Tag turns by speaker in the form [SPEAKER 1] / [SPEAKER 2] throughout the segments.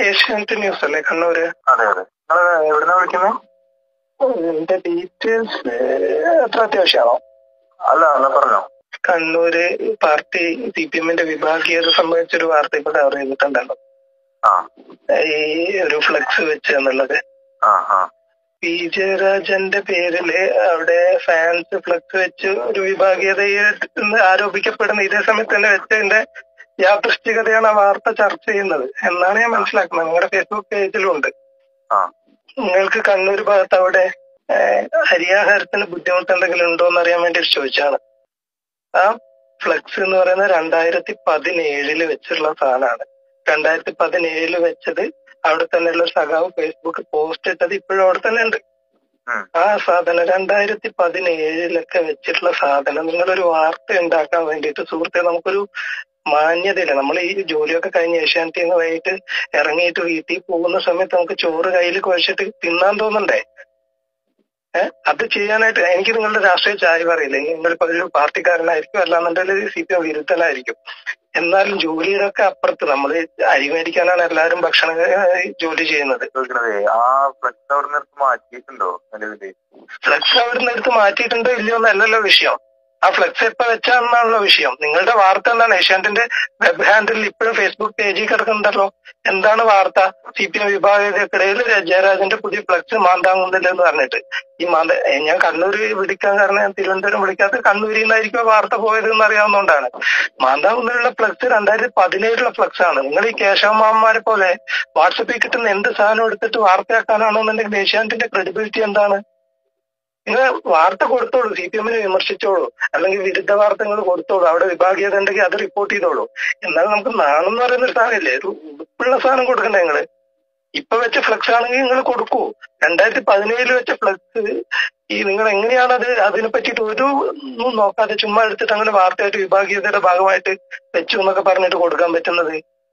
[SPEAKER 1] Asianet news അല്ലേ കണ്ണൂര്
[SPEAKER 2] അതെ അതെ നിങ്ങൾ എവിടുന്നാ വിളിക്കുന്നത്
[SPEAKER 1] എന്റെ ഡീറ്റെയിൽസ് അത്ര അത്യാവശ്യമാണോ
[SPEAKER 2] അല്ല എന്നാ പറഞ്ഞോ
[SPEAKER 1] കണ്ണൂര് പാർട്ടി സി പി എമ്മിന്റെ വിഭാഗീയത സംബന്ധിച്ചൊരു വാർത്ത ഇപ്പൊ കവർ ചെയ്തിട്ടുണ്ടല്ലോ
[SPEAKER 2] ആ
[SPEAKER 1] ഈ ഒരു ഫ്ലെക്സ് വെച്ച് എന്നുള്ളത്
[SPEAKER 2] ആ ആ
[SPEAKER 1] പി ജയരാജന്റെ പേരില് അവിടെ ഫാൻസ് ഫ്ലെക്സ് വെച്ച് ഒരു വിഭാഗീയതയെ എന്ന് ആരോപിക്കപ്പെടുന്ന ഇതേ സമയത്ത് തന്നെ വെച്ചതിന്റെ യാദൃശ്ചികതയാണ് ആ വാർത്ത ചർച്ച ചെയ്യുന്നത് എന്നാണ് ഞാൻ മനസ്സിലാക്കുന്നത് നിങ്ങളുടെ ഫേസ്ബുക്ക് പേജിലും ഉണ്ട്
[SPEAKER 2] ആ
[SPEAKER 1] നിങ്ങൾക്ക് കണ്ണൂർ ഭാഗത്ത് അവിടെ ഏഹ്, അരിയാഹാരത്തിന് ബുദ്ധിമുട്ട് എന്തെങ്കിലും ഉണ്ടോ എന്ന് അറിയാൻ വേണ്ടി ചോദിച്ചാണ് ആ ഫ്ലെക്സ് എന്ന് പറയുന്നത് രണ്ടായിരത്തി പതിനേഴില് വെച്ചുള്ള സാധനമാണ് രണ്ടായിരത്തി പതിനേഴില് വെച്ചത് അവിടെ തന്നെയുള്ള ഒരു സഖാവ് ഫേസ്ബുക്ക് പോസ്റ്റ് ഇട്ടത് ഇപ്പോഴും അവിടെ തന്നെ ഉണ്ട്
[SPEAKER 2] ഉം.
[SPEAKER 1] ആ സാധനം രണ്ടായിരത്തി പതിനേഴിലൊക്കെ വെച്ചിട്ടുള്ള സാധനം നിങ്ങളൊരു വാർത്ത ഉണ്ടാക്കാൻ വേണ്ടിയിട്ട് സുഹൃത്തെ നമുക്കൊരു മാന്യതയില്ല നമ്മൾ ഈ ജോലിയൊക്കെ കഴിഞ്ഞ് ഏഷ്യാനെറ്റിൽ നിന്ന് വൈകിട്ട് ഇറങ്ങിയിട്ട് വീട്ടിൽ പോകുന്ന സമയത്ത് നമുക്ക് ചോറ് കയ്യിൽ കുഴച്ചിട്ട് തിന്നാൻ തോന്നണ്ടേ ഏഹ് അത് ചെയ്യാനായിട്ട് എനിക്ക് നിങ്ങളുടെ രാഷ്ട്രീയ ചായ പറയില്ല നിങ്ങളിപ്പോ ഒരു പാർട്ടിക്കാരനായിരിക്കും അല്ലാന്നുണ്ടെങ്കിൽ സി പി എം വിരുദ്ധനായിരിക്കും എന്നാലും ജോലിയുടെ ഒക്കെ അപ്പുറത്ത് നമ്മൾ അരി മേടിക്കാനാണ് എല്ലാവരും ഭക്ഷണ ഏഹ് ജോലി ചെയ്യുന്നത്
[SPEAKER 2] ചോദിക്കണതേ ആ ഫ്ലക്സ് അവിടെ നിന്ന് എടുത്ത് മാറ്റിയിട്ടുണ്ടോ നിലവില്
[SPEAKER 1] ഫ്ലെക്സ് അവിടുന്ന് എടുത്ത് മാറ്റിയിട്ടുണ്ടോ ഇല്ലയോ എന്നല്ലല്ലോ വിഷയം ആ ഫ്ലെക്സ് എപ്പോ വെച്ചാണെന്നാണല്ലോ വിഷയം നിങ്ങളുടെ വാർത്ത എന്താണ് ഏഷ്യാനെറ്റിന്റെ വെബ് ഹാൻഡിൽ ഇപ്പോഴും ഫേസ്ബുക്ക് പേജിൽ കിടക്കുന്നുണ്ടല്ലോ എന്താണ് വാർത്ത സി പി എം വിഭാഗത്തിനിടയിൽ ജയരാജന്റെ പുതിയ ഫ്ലെക്സ് മാന്താങ്ങുന്നില്ല എന്ന് പറഞ്ഞിട്ട് ഈ മാന്ത ഏ, ഞാൻ കണ്ണൂര് വിളിക്കാൻ കാരണം ഞാൻ തിരുവനന്തപുരം വിളിക്കാത്ത കണ്ണൂരിൽ നിന്നായിരിക്കും ആ വാർത്ത പോയത് എന്ന് അറിയാവുന്നതുകൊണ്ടാണ് മാന്താങ്കുന്നിലുള്ള ഫ്ലെക്സ് രണ്ടായിരത്തി പതിനേഴിലുള്ള ഫ്ലെക്സ് ആണ് നിങ്ങൾ ഈ കേശവമാന്മാരെ പോലെ വാട്സപ്പിൽ കിട്ടുന്ന എന്ത് സാധനം എടുത്തിട്ട് വാർത്തയാക്കാനാണെന്നുണ്ടെങ്കിൽ ഏഷ്യാനെറ്റിന്റെ ക്രെഡിബിലിറ്റി എന്താണ് നിങ്ങൾ വാർത്ത കൊടുത്തോളൂ സി പി എമ്മിനെ വിമർശിച്ചോളൂ അല്ലെങ്കിൽ വിരുദ്ധ വാർത്തകൾ കൊടുത്തോളൂ അവിടെ വിഭാഗീയത ഉണ്ടെങ്കിൽ അത് റിപ്പോർട്ട് ചെയ്തോളൂ എന്നാൽ നമുക്ക് നാണം എന്ന് പറയുന്ന ഒരു സാധനമില്ലേ ഒരു ഉടുപ്പുള്ള സാധനം കൊടുക്കണ്ടേ നിങ്ങള് ഇപ്പൊ വെച്ച ഫ്ലെക്സ് ആണെങ്കിൽ നിങ്ങൾ കൊടുക്കൂ രണ്ടായിരത്തി പതിനേഴിൽ വെച്ച ഫ്ലെക്സ് ഈ നിങ്ങൾ എങ്ങനെയാണ് അത് അതിനെ പറ്റിയിട്ട് ഒരു ഒന്നും നോക്കാതെ ചുമ്മാ എടുത്തിട്ട് അങ്ങനെ വാർത്തയായിട്ട് വിഭാഗീയതയുടെ ഭാഗമായിട്ട് വെച്ചു എന്നൊക്കെ പറഞ്ഞിട്ട് കൊടുക്കാൻ പറ്റുന്നത്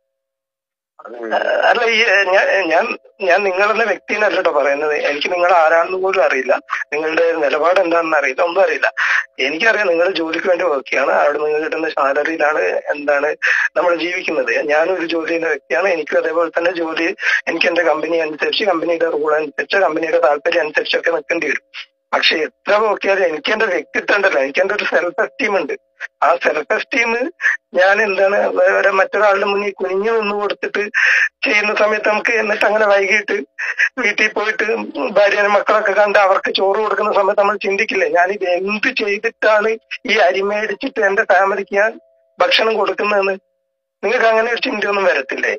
[SPEAKER 2] അത്
[SPEAKER 1] അല്ല ഈ ഞാൻ ഞാൻ ഞാൻ നിങ്ങളുടെ വ്യക്തിനല്ല കേട്ടോ പറയുന്നത് എനിക്ക് നിങ്ങൾ ആരാണെന്ന് പോലും അറിയില്ല നിങ്ങളുടെ നിലപാട് എന്താണെന്ന് അറിയില്ല ഒന്നും അറിയില്ല എനിക്കറിയാം നിങ്ങൾ ജോലിക്ക് വേണ്ടി വർക്ക് ചെയ്യാണ് അവിടെ നിങ്ങൾ കിട്ടുന്ന സാലറിയിലാണ് എന്താണ് നമ്മൾ ജീവിക്കുന്നത് ഞാനൊരു ജോലി ചെയ്യുന്ന വ്യക്തിയാണ് എനിക്കും അതേപോലെ തന്നെ ജോലി എനിക്ക് എന്റെ കമ്പനി അനുസരിച്ച് കമ്പനിയുടെ റൂൾ അനുസരിച്ച് കമ്പനിയുടെ താല്പര്യം അനുസരിച്ചൊക്കെ നിൽക്കേണ്ടി വരും പക്ഷെ എത്ര നോക്കിയാലും എനിക്ക് എന്റെ വ്യക്തിത്വം ഉണ്ടല്ലോ എനിക്ക് എന്റെ ഒരു സെൽഫ് എസ്റ്റീം ഉണ്ട് ആ സെൽഫ് എസ്റ്റീം ഞാൻ എന്താണ് വേറെ മറ്റൊരാളുടെ മുന്നിൽ കുനിഞ്ഞു നിന്ന് കൊടുത്തിട്ട് ചെയ്യുന്ന സമയത്ത് നമുക്ക് എന്നിട്ട് അങ്ങനെ വൈകിട്ട് വീട്ടിൽ പോയിട്ട് ഭാര്യ മക്കളൊക്കെ കണ്ട് അവർക്ക് ചോറ് കൊടുക്കുന്ന സമയത്ത് നമ്മൾ ചിന്തിക്കില്ലേ ഞാനിത് എന്ത് ചെയ്തിട്ടാണ് ഈ അരി മേടിച്ചിട്ട് എന്റെ ഫാമിലിക്ക് ഞാൻ ഭക്ഷണം കൊടുക്കുന്നതെന്ന് നിങ്ങൾക്ക് അങ്ങനെ ഒരു ചിന്തയൊന്നും വരത്തില്ലേ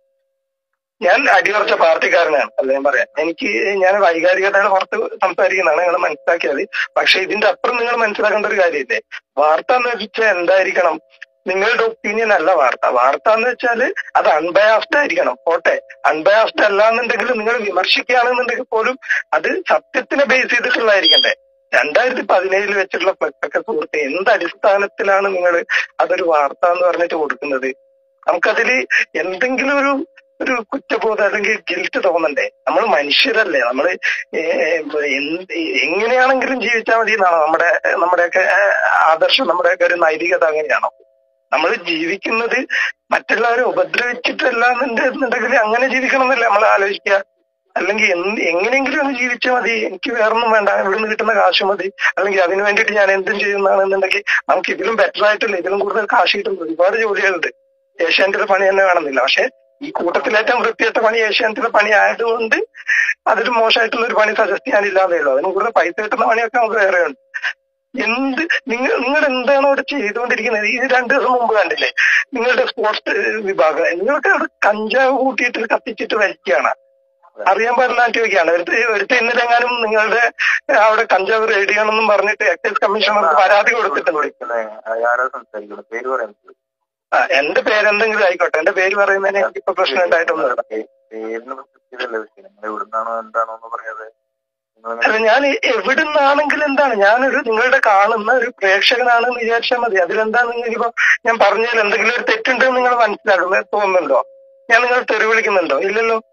[SPEAKER 1] ഞാൻ അടിയുറച്ച പാർട്ടിക്കാരനാണ് അല്ല ഞാൻ പറയാം എനിക്ക് ഞാൻ വൈകാരികതയുടെ പുറത്ത് സംസാരിക്കുന്നതാണ് നിങ്ങൾ മനസ്സിലാക്കിയാൽ പക്ഷെ ഇതിന്റെ അപ്പുറം നിങ്ങൾ മനസ്സിലാക്കേണ്ട ഒരു കാര്യമില്ലേ വാർത്ത എന്ന് വെച്ചാൽ എന്തായിരിക്കണം നിങ്ങളുടെ ഒപ്പീനിയൻ അല്ല വാർത്ത വാർത്ത എന്ന് വെച്ചാൽ അത് അൺബയാസ്ഡ് ആയിരിക്കണം പോട്ടെ അൺബയാസ്ഡ് അല്ല എന്നുണ്ടെങ്കിൽ നിങ്ങൾ വിമർശിക്കുകയാണെന്നുണ്ടെങ്കിൽ പോലും അത് സത്യത്തിനെ ബേസ് ചെയ്തിട്ടുള്ളതായിരിക്കണ്ടേ രണ്ടായിരത്തി പതിനേഴിൽ വെച്ചിട്ടുള്ള ഫ്ലക്സ് ഒക്കെ സുഹൃത്തെ എന്ത് അടിസ്ഥാനത്തിലാണ് നിങ്ങൾ അതൊരു വാർത്ത എന്ന് പറഞ്ഞിട്ട് കൊടുക്കുന്നത് നമുക്കതിൽ എന്തെങ്കിലും ഒരു ഒരു കുറ്റബോധം അല്ലെങ്കിൽ ഗിൽറ്റ് തോന്നണ്ടേ നമ്മൾ മനുഷ്യരല്ലേ നമ്മൾ എന്ത് എങ്ങനെയാണെങ്കിലും ജീവിച്ചാൽ മതി എന്നാണ് നമ്മുടെ നമ്മുടെയൊക്കെ ഏഹ്, ആദർശം നമ്മുടെയൊക്കെ ഒരു നൈതികത അങ്ങനെയാണോ നമ്മൾ ജീവിക്കുന്നത് മറ്റുള്ളവരെ ഉപദ്രവിച്ചിട്ടല്ല എന്നുണ്ടെങ്കിൽ അങ്ങനെ ജീവിക്കണം എന്നല്ലേ നമ്മൾ ആലോചിക്കുക അല്ലെങ്കിൽ എന്ത് എങ്ങനെയെങ്കിലും ഒന്ന് ജീവിച്ചാൽ മതി എനിക്ക് വേറൊന്നും വേണ്ട ഇവിടുന്ന് കിട്ടുന്ന കാശ് മതി അല്ലെങ്കിൽ അതിന് വേണ്ടിയിട്ട് ഞാൻ എന്തും ചെയ്യുന്നതാണെന്നുണ്ടെങ്കിൽ നമുക്ക് ഇതിലും ബെറ്റർ ആയിട്ടില്ല ഇതിലും കൂടുതൽ കാശ് കിട്ടുന്ന ഒരുപാട് ജോലികളുണ്ട് ഏഷ്യാനെറ്റിലെ പണി തന്നെ വേണമെന്നില്ല പക്ഷെ ഈ കൂട്ടത്തിൽ ഏറ്റവും വൃത്തിയായിട്ട പണി ഏഷ്യാനെറ്റിലെ പണി ആയതുകൊണ്ട് അതൊരു മോശമായിട്ടുള്ള ഒരു പണി സജസ്റ്റ് ചെയ്യാനില്ലാതെ ഉള്ളൂ അതിന് കൂടുതൽ പൈസ കിട്ടുന്ന പണിയൊക്കെ നമുക്ക് വേറെ ഉണ്ട് എന്ത് നിങ്ങൾ നിങ്ങൾ എന്താണ് അവിടെ ചെയ്തുകൊണ്ടിരിക്കുന്നത് ഈ രണ്ടു ദിവസം മുമ്പ് കണ്ടില്ലേ നിങ്ങളുടെ സ്പോർട്സ് വിഭാഗം നിങ്ങൾക്ക് അവിടെ കഞ്ചാവ് കൂട്ടിയിട്ട് കത്തിച്ചിട്ട് വയ്ക്കുകയാണ് അറിയാൻ പാടില്ല ചോദിക്കുകയാണ് ഒരുത്ത ഒരുത്ത ഇന്നലെങ്ങാനും നിങ്ങളുടെ അവിടെ കഞ്ചാവ് റെയ്ഡ് ചെയ്യണമെന്നും പറഞ്ഞിട്ട് എക്സൈസ് കമ്മീഷണർക്ക് പരാതി കൊടുത്തിട്ടുണ്ട്
[SPEAKER 2] വിളിക്കുന്നത് ആരാ സംസാരിക്കുന്നത് പേര് പറയുന്നത്
[SPEAKER 1] ആ, എന്റെ പേരെന്തെങ്കിലും ആയിക്കോട്ടെ എന്റെ പേര് പറയുന്നതിന് എനിക്കിപ്പോ പ്രശ്നം ഉണ്ടായിട്ടൊന്നുമില്ല
[SPEAKER 2] പേരിന് പ്രസക്തിയല്ല വിഷയം നിങ്ങൾ എവിടുന്നാണോ എന്താണോ എന്ന് പറയാതെ നിങ്ങൾ
[SPEAKER 1] അല്ല ഞാൻ എവിടുന്നാണെങ്കിൽ എന്താണ് ഞാനൊരു നിങ്ങളുടെ കാണുന്ന ഒരു പ്രേക്ഷകനാണെന്ന് വിചാരിച്ചാൽ മതി അതിലെന്താണ് നിങ്ങൾക്കിപ്പോ ഞാൻ പറഞ്ഞതിൽ എന്തെങ്കിലും ഒരു തെറ്റുണ്ടെന്ന് നിങ്ങൾ മനസ്സിലാക്കുന്നത് തോന്നുന്നുണ്ടോ ഞാൻ നിങ്ങൾ തെറി വിളിക്കുന്നുണ്ടോ ഇല്ലല്ലോ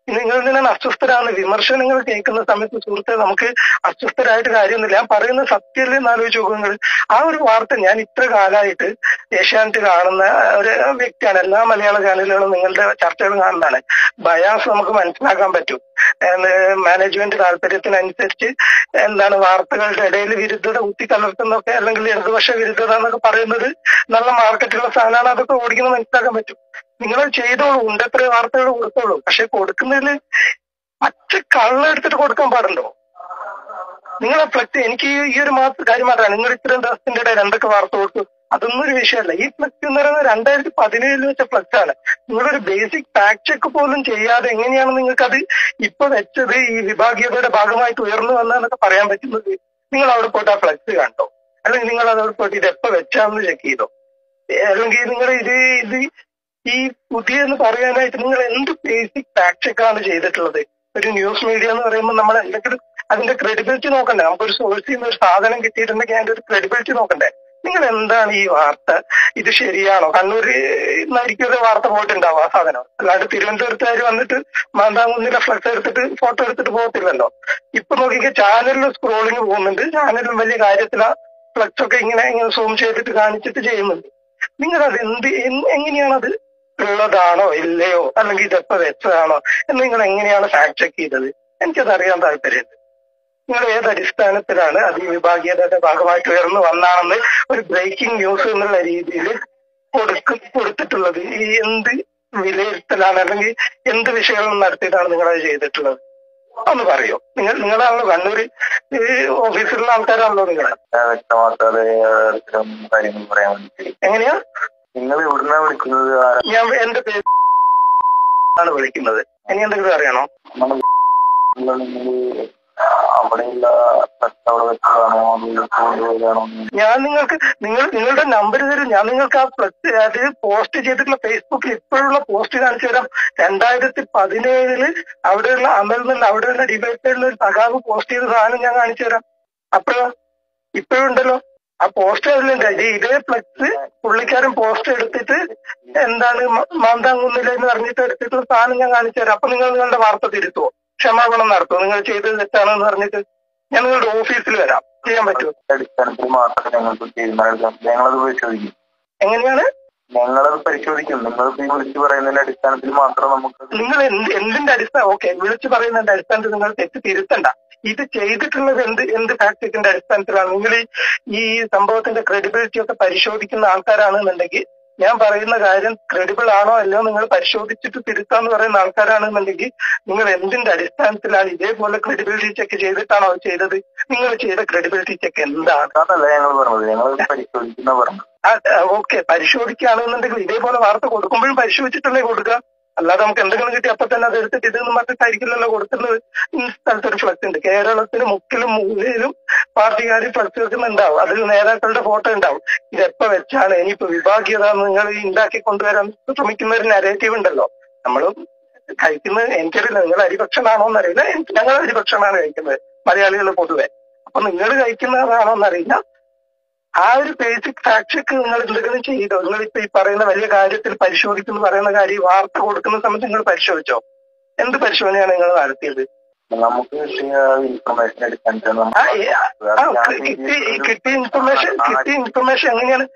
[SPEAKER 1] നിങ്ങൾ ഇതിനാണ് അസ്വസ്ഥരാണ് വിമർശനങ്ങൾ കേൾക്കുന്ന സമയത്ത് സുഹൃത്തെ നമുക്ക് അസ്വസ്ഥരായിട്ട് കാര്യമൊന്നുമില്ല ഞാൻ പറയുന്ന സത്യമല്ലേ എന്ന് ആലോചിച്ച് നോക്കുക നിങ്ങൾ ആ ഒരു വാർത്ത ഞാൻ ഇത്ര കാലമായിട്ട് ഏഷ്യാനെറ്റ് കാണുന്ന ഒരു വ്യക്തിയാണ് എല്ലാ മലയാള ചാനലുകളും നിങ്ങളുടെ ചർച്ചകൾ കാണുന്നതാണ് ബയാസ് നമുക്ക് മനസ്സിലാക്കാൻ പറ്റും ഏഹ് മാനേജ്മെന്റ് താല്പര്യത്തിനനുസരിച്ച് എന്താണ് വാർത്തകളുടെ ഇടയിൽ വിരുദ്ധത കുത്തിക്കലർത്തുന്നൊക്കെ അല്ലെങ്കിൽ ഇടതുപക്ഷ വിരുദ്ധത എന്നൊക്കെ പറയുന്നത് നല്ല മാർക്കറ്റുള്ള സാധനമാണ് അതൊക്കെ ഓടിക്കുന്നത് മനസ്സിലാക്കാൻ പറ്റും നിങ്ങൾ ചെയ്തോളൂ ഉണ്ടത്ര വാർത്തകൾ കൊടുത്തോളൂ പക്ഷെ കൊടുക്കുന്നതിൽ പച്ച കള്ള എടുത്തിട്ട് കൊടുക്കാൻ പാടുണ്ടോ നിങ്ങളെ ഫ്ലക്സ് എനിക്ക് ഈ- ഈ ഒരു മാസം കാര്യം മാത്രമാണ് നിങ്ങൾ ഇത്രയും ദിവസത്തിന്റെ ഇടയിൽ എന്തൊക്കെ വാർത്ത കൊടുത്തു അതൊന്നും ഒരു വിഷയമല്ല ഈ ഫ്ലക്സ് എന്ന് പറയുന്നത് രണ്ടായിരത്തി പതിനേഴിൽ വെച്ച ഫ്ലക്സ് ആണ് നിങ്ങളൊരു ബേസിക് ഫാക്ട് ചെക്ക് പോലും ചെയ്യാതെ എങ്ങനെയാണ് നിങ്ങൾക്ക് അത് ഇപ്പൊ വെച്ചത് ഈ വിഭാഗീയതയുടെ ഭാഗമായിട്ട് ഉയർന്നു വന്നതെന്നൊക്കെ പറയാൻ പറ്റുന്നത് നിങ്ങൾ അവിടെ പോയിട്ട് ആ ഫ്ലക്സ് കണ്ടോ അല്ലെങ്കിൽ നിങ്ങൾ അത് അവിടെ പോയിട്ട് ഇത് എപ്പോ വെച്ചാന്ന് ചെക്ക് ചെയ്തോ അല്ലെങ്കിൽ നിങ്ങൾ ഇത് ഇത് ഈ പുതിയ എന്ന് പറയാനായിട്ട് നിങ്ങൾ എന്ത് ബേസിക് ഫാക്ട് ചെക്കാണ് ചെയ്തിട്ടുള്ളത് ഒരു ന്യൂസ് മീഡിയ എന്ന് പറയുമ്പോൾ നമ്മൾ എന്തെങ്കിലും അതിന്റെ ക്രെഡിബിലിറ്റി നോക്കണ്ടേ നമുക്കൊരു സോഴ്സിൽ നിന്ന് ഒരു സാധനം കിട്ടിയിട്ടുണ്ടെങ്കിൽ അതിന്റെ ഒരു ക്രെഡിബിലിറ്റി നോക്കണ്ടേ നിങ്ങൾ എന്താണ് ഈ വാർത്ത ഇത് ശരിയാണോ കണ്ണൂർ നിന്നായിരിക്കും ഒരു വാർത്ത പോയിട്ടുണ്ടാവും ആ സാധനം അല്ലാണ്ട് തിരുവനന്തപുരത്തുകാർ വന്നിട്ട് മാന്താങ്കുന്നിലെ ഫ്ലക്സ് എടുത്തിട്ട് ഫോട്ടോ എടുത്തിട്ട് പോകത്തില്ലല്ലോ ഇപ്പൊ നോക്കിക്കേ ചാനലിൽ സ്ക്രോളിങ് പോകുന്നുണ്ട് ചാനലും വലിയ കാര്യത്തിലാ ഫ്ലക്സ് ഒക്കെ ഇങ്ങനെ ഇങ്ങനെ സൂം ചെയ്തിട്ട് കാണിച്ചിട്ട് ചെയ്യുന്നുണ്ട് നിങ്ങൾ അത് എന്ത് എൻ- എങ്ങനെയാണത് ഉള്ളതാണോ ഇല്ലയോ അല്ലെങ്കിൽ ഇതെപ്പോ വെച്ചതാണോ എന്ന് നിങ്ങൾ എങ്ങനെയാണ് ഫാക്ട് ചെക്ക് ചെയ്തത് എനിക്കത് അറിയാൻ താല്പര്യമുണ്ട് നിങ്ങൾ ഏത് അടിസ്ഥാനത്തിലാണ് അത് ഈ വിഭാഗീയതയുടെ ഭാഗമായിട്ട് ഉയർന്നു വന്നാണെന്ന് ഒരു ബ്രേക്കിംഗ് ന്യൂസ് എന്നുള്ള രീതിയിൽ കൊടുക്ക കൊടുത്തിട്ടുള്ളത് ഈ എന്ത് വിലയിരുത്തലാണ് അല്ലെങ്കിൽ എന്ത് വിഷയങ്ങൾ നടത്തിയിട്ടാണ് നിങ്ങൾ അത് ചെയ്തിട്ടുള്ളത് ഒന്ന് പറയോ നിങ്ങൾ നിങ്ങളാണല്ലോ കണ്ണൂര് ഈ ഓഫീസിലുള്ള ആൾക്കാരാണല്ലോ നിങ്ങൾ
[SPEAKER 2] ഞാൻ വ്യക്തമാക്കാതെ ഇത്തരം കാര്യങ്ങൾ പറയാൻ വേണ്ടി
[SPEAKER 1] എങ്ങനെയാ
[SPEAKER 2] നിങ്ങൾ എവിടുന്നാ വിളിക്കുന്നത് ആരാ
[SPEAKER 1] ഞാൻ എന്റെ പേര് ആണ് വിളിക്കുന്നത് ഇനി എന്തെങ്കിലും അറിയണോ
[SPEAKER 2] നിങ്ങൾ അവിടെയുള്ള സ്ഥലത്ത് അവിടെ വെച്ചതാണോ അതിൽ കൊണ്ടുപോയതാണോ
[SPEAKER 1] ഞാൻ നിങ്ങൾക്ക് നിങ്ങൾ നിങ്ങളുടെ നമ്പർ തരും ഞാൻ നിങ്ങൾക്ക് ആ ഫ്ലക്സ് അത് പോസ്റ്റ് ചെയ്തിട്ടുള്ള ഫേസ്ബുക്കിൽ ഇപ്പോഴുള്ള പോസ്റ്റ് കാണിച്ചു തരാം രണ്ടായിരത്തി പതിനേഴില് അവിടെയുള്ള അമൽ എന്നുള്ള അവിടെയുള്ള ഡിബേറ്റിലുള്ള ഒരു സഖാവ് പോസ്റ്റ് ചെയ്ത സാധനം ഞാൻ കാണിച്ചു തരാം അപ്പോഴോ ഇപ്പോഴുണ്ടല്ലോ ആ പോസ്റ്റ് അതിലുണ്ട് ഇത് ഇതേ ഫ്ലക്സ് പുള്ളിക്കാരൻ പോസ്റ്റ് എടുത്തിട്ട് എന്താണ് മ- മാന്താങ്കുന്നില്ല എന്ന് പറഞ്ഞിട്ട് എടുത്തിട്ടുള്ള സാധനം ഞാൻ കാണിച്ചു തരാം അപ്പൊ നിങ്ങൾ നിങ്ങളുടെ വാർത്ത തിരുത്തുവോ ക്ഷമാപണം നടത്തുമോ നിങ്ങൾ ചെയ്തത് തെറ്റാണെന്ന് പറഞ്ഞിട്ട് ഞാൻ നിങ്ങളുടെ ഓഫീസിൽ വരാം ചെയ്യാൻ പറ്റുമോ
[SPEAKER 2] അടിസ്ഥാനത്തിൽ മാത്രമേ ഞങ്ങൾക്ക് തീരുമാനം ഞങ്ങളത് പരിശോധിക്കും
[SPEAKER 1] എങ്ങനെയാണ്
[SPEAKER 2] ഞങ്ങളത് പരിശോധിക്കും നിങ്ങൾ ഈ വിളിച്ചു പറയുന്നതിന്റെ അടിസ്ഥാനത്തിൽ മാത്രം നമുക്ക്
[SPEAKER 1] നിങ്ങൾ എന്ത് എന്തിന്റെ അടിസ്ഥാനം ഓക്കെ വിളിച്ചു പറയുന്നതിന്റെ അടിസ്ഥാനത്തിൽ നിങ്ങൾ തെറ്റ് തിരുത്തണ്ട ഇത് ചെയ്തിട്ടുള്ളത് എന്ത് എന്ത് ഫാക്ടിന്റെ അടിസ്ഥാനത്തിലാണ് നിങ്ങൾ ഈ- ഈ സംഭവത്തിന്റെ ക്രെഡിബിലിറ്റി ഒക്കെ പരിശോധിക്കുന്ന ആൾക്കാരാണെന്നുണ്ടെങ്കിൽ ഞാൻ പറയുന്ന കാര്യം ക്രെഡിബിൾ ആണോ അല്ലയോ നിങ്ങൾ പരിശോധിച്ചിട്ട് തിരുത്താന്ന് പറയുന്ന ആൾക്കാരാണെന്നുണ്ടെങ്കിൽ നിങ്ങൾ എന്തിന്റെ അടിസ്ഥാനത്തിലാണ് ഇതേപോലെ ക്രെഡിബിലിറ്റി ചെക്ക് ചെയ്തിട്ടാണോ അത് ചെയ്തത് നിങ്ങൾ ചെയ്ത ക്രെഡിബിലിറ്റി ചെക്ക് എന്താണ്
[SPEAKER 2] അതല്ല ഞങ്ങൾ പറഞ്ഞത് ഞങ്ങൾ പരിശോധിക്കുന്ന പറഞ്ഞത്
[SPEAKER 1] ഓക്കെ പരിശോധിക്കുകയാണെന്നുണ്ടെങ്കിൽ ഇതേപോലെ വാർത്ത കൊടുക്കുമ്പോഴും പരിശോധിച്ചിട്ടല്ലേ കൊടുക്കുക അല്ലാതെ നമുക്ക് എന്തെങ്കിലും കിട്ടി അപ്പൊ തന്നെ അത് എടുത്തിട്ട് ഇതെന്ന് പറഞ്ഞിട്ടായിരിക്കില്ലല്ലോ കൊടുക്കുന്നത് ഈ സ്ഥലത്തൊരു ഫ്ലക്സ് ഉണ്ട് കേരളത്തിന് മുക്കിലും മൂലയിലും പാർട്ടിക്കാർ ഫ്ലക്സ് വെക്കുന്നുണ്ടാവും അതിൽ നേതാക്കളുടെ ഫോട്ടോ ഉണ്ടാവും ഇതെപ്പോ വെച്ചാണ് ഇനിയിപ്പോ വിഭാഗീയത നിങ്ങൾ ഈ ഉണ്ടാക്കി കൊണ്ടുവരാൻ ശ്രമിക്കുന്ന ഒരു നരേറ്റീവ് ഉണ്ടല്ലോ നമ്മൾ കഴിക്കുന്നത് എനിക്കറിയില്ല നിങ്ങൾ അരിഭക്ഷണാണോ എന്നറിയില്ല എനിക്ക് ഞങ്ങൾ അരിഭക്ഷണമാണ് കഴിക്കുന്നത് മലയാളികൾ പൊതുവെ അപ്പൊ നിങ്ങൾ കഴിക്കുന്നതാണോ എന്നറിയില്ല ആ ഒരു ബേസിക് ഫാക്ട് ചെക്ക് നിങ്ങൾ എന്തെങ്കിലും ചെയ്തോ നിങ്ങൾ ഇപ്പൊ ഈ പറയുന്ന വലിയ കാര്യത്തിൽ പരിശോധിക്കുന്നു പറയുന്ന കാര്യം ഈ വാർത്ത കൊടുക്കുന്ന സമയത്ത് നിങ്ങൾ പരിശോധിച്ചോ എന്ത് പരിശോധനയാണ് നിങ്ങൾ നടത്തിയത്
[SPEAKER 2] നമുക്ക് കിട്ടിയ ഇൻഫർമേഷൻ അടിസ്ഥാനത്തിൽ
[SPEAKER 1] ആ, ഏ, ആ, കിട്ടി കിട്ടിയ ഇൻഫർമേഷൻ കിട്ടിയ ഇൻഫർമേഷൻ എങ്ങനെയാണ്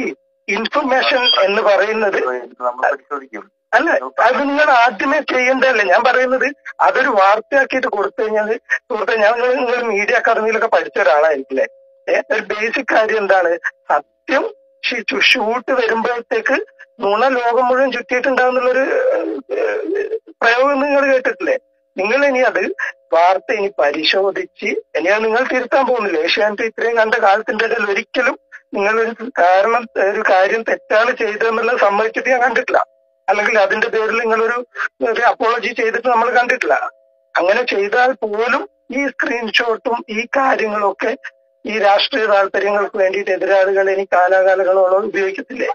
[SPEAKER 1] ഇൻഫർമേഷൻ എന്ന് പറയുന്നത്
[SPEAKER 2] നമ്മൾ പരിശോധിക്കും
[SPEAKER 1] അല്ല അത് നിങ്ങൾ ആദ്യമേ ചെയ്യേണ്ടതല്ലേ ഞാൻ പറയുന്നത് അതൊരു വാർത്തയാക്കിയിട്ട് കൊടുത്തു കഴിഞ്ഞാൽ സുഹൃത്തെ ഞാൻ നിങ്ങൾ നിങ്ങൾ മീഡിയ അക്കാദമിയിലൊക്കെ പഠിച്ച ഒരാളായിരിക്കില്ലേ ഏ, ഒരു ബേസിക് കാര്യം എന്താണ് സത്യം ഷി- ഷൂട്ട് വരുമ്പോഴത്തേക്ക് നുണ ലോകം മുഴുവൻ ചുറ്റിയിട്ടുണ്ടാവുന്നുള്ളൊരു ഏഹ്, പ്രയോഗം നിങ്ങൾ കേട്ടിട്ടില്ലേ നിങ്ങൾ ഇനി അത് വാർത്ത ഇനി പരിശോധിച്ച് ഇനി അത് നിങ്ങൾ തിരുത്താൻ പോകുന്നില്ല ഏഷ്യാനെറ്റ് ഇത്രയും കണ്ട കാലത്തിന്റെ ഇടയിൽ ഒരിക്കലും നിങ്ങളൊരു കാരണം ഒരു കാര്യം തെറ്റാണ് ചെയ്തതെന്നുള്ളത് സമ്മതിച്ചിട്ട് ഞാൻ കണ്ടിട്ടില്ല അല്ലെങ്കിൽ അതിന്റെ പേരിൽ നിങ്ങളൊരു ഒരു അപ്പോളജി ചെയ്തിട്ട് നമ്മൾ കണ്ടിട്ടില്ല അങ്ങനെ ചെയ്താൽ പോലും ഈ സ്ക്രീൻഷോട്ടും ഈ കാര്യങ്ങളൊക്കെ ഈ രാഷ്ട്രീയ താല്പര്യങ്ങൾക്ക് വേണ്ടിയിട്ട് എതിരാളികൾ ഇനി കാലാകാലങ്ങളോളം ഉപയോഗിക്കത്തില്ലേ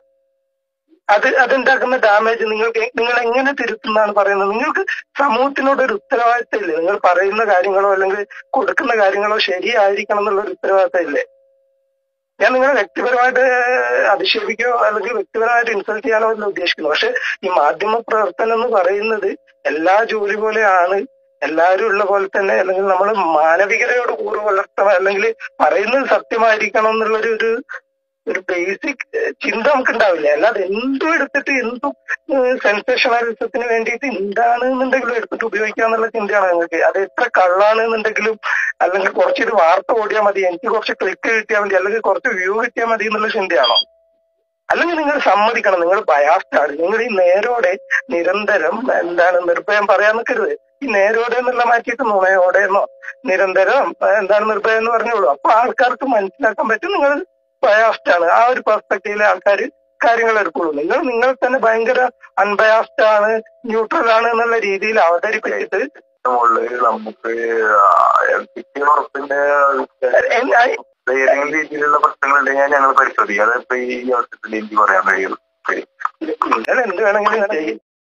[SPEAKER 1] അത് അതുണ്ടാക്കുന്ന ഡാമേജ് നിങ്ങൾക്ക് നിങ്ങൾ എങ്ങനെ തിരുത്തുന്നാണ് പറയുന്നത് നിങ്ങൾക്ക് സമൂഹത്തിനോട് ഒരു ഉത്തരവാദിത്തം ഇല്ലേ നിങ്ങൾ പറയുന്ന കാര്യങ്ങളോ അല്ലെങ്കിൽ കൊടുക്കുന്ന കാര്യങ്ങളോ ശരിയായിരിക്കണം എന്നുള്ള ഒരു ഉത്തരവാദിത്തം ഇല്ലേ ഞാൻ നിങ്ങളെ വ്യക്തിപരമായിട്ട് അധിക്ഷേപിക്കുകയോ അല്ലെങ്കിൽ വ്യക്തിപരമായിട്ട് ഇൻസൾട്ട് ചെയ്യാനോ അല്ല ഉദ്ദേശിക്കുന്നു പക്ഷെ ഈ മാധ്യമ പ്രവർത്തനം എന്ന് പറയുന്നത് എല്ലാ ജോലി പോലെയാണ് എല്ലാവരും ഉള്ള പോലെ തന്നെ അല്ലെങ്കിൽ നമ്മൾ മാനവികതയോട് കൂറ് പുലർത്തണം അല്ലെങ്കിൽ പറയുന്നത് സത്യമായിരിക്കണം എന്നുള്ളൊരു ഒരു ഒരു ബേസിക് ചിന്ത നമുക്ക് ഉണ്ടാവില്ല അല്ലാതെ എന്തും എടുത്തിട്ട് എന്തും സെൻസേഷണലിസത്തിന് വേണ്ടിയിട്ട് എന്താണ് എന്നുണ്ടെങ്കിലും എടുത്തിട്ട് ഉപയോഗിക്കുക എന്നുള്ള ചിന്തയാണ് നിങ്ങൾക്ക് അത് എത്ര കള്ളാണ് എന്നുണ്ടെങ്കിലും അല്ലെങ്കിൽ കുറച്ചൊരു വാർത്ത ഓടിയാൽ മതി എനിക്ക് കുറച്ച് ക്ലിക്ക് കിട്ടിയാൽ മതി അല്ലെങ്കിൽ കുറച്ച് വ്യൂ കിട്ടിയാൽ മതി എന്നുള്ള ചിന്തയാണോ അല്ലെങ്കിൽ നിങ്ങൾ സമ്മതിക്കണം നിങ്ങൾ ബയാസ്ഡ് ആണ് നിങ്ങൾ ഈ നേരോടെ നിരന്തരം എന്താണ് നിർഭയം പറയാൻ നിൽക്കരുത് ഈ നേരോടെ എന്നുള്ള മാറ്റിയിട്ട് നുണയോടെ എന്നോ നിരന്തരം ഏഹ്, എന്താണ് നിർഭയം എന്ന് പറഞ്ഞോളൂ അപ്പൊ ആൾക്കാർക്ക് മനസ്സിലാക്കാൻ പറ്റും നിങ്ങൾ ബയാസ്ഡ് ആണ് ആ ഒരു പെർസ്പെക്റ്റീവിലെ ആൾക്കാർ കാര്യങ്ങൾ എടുക്കുള്ളൂ നിങ്ങൾ നിങ്ങൾ തന്നെ ഭയങ്കര അൺബയാസ്ഡ് ആണ് ന്യൂട്രൽ ആണ് എന്നുള്ള രീതിയിൽ അവതരിപ്പിച്ചിട്ട്
[SPEAKER 2] മുകളിൽ നമുക്ക് കിട്ടിയ ഉറപ്പിന്റെ
[SPEAKER 1] എൻ- I-
[SPEAKER 2] ഏതെങ്കിലും രീതിയിലുള്ള പ്രശ്നങ്ങളുണ്ടെങ്കിൽ ഞങ്ങൾ പരിശോധിക്കാം അതിപ്പോ ഈ അവസരത്തിൽ എനിക്ക് പറയാൻ കഴിയുള്ളൂ ശരി
[SPEAKER 1] നിങ്ങൾ എന്ത് വേണമെങ്കിലും ചെയ്യും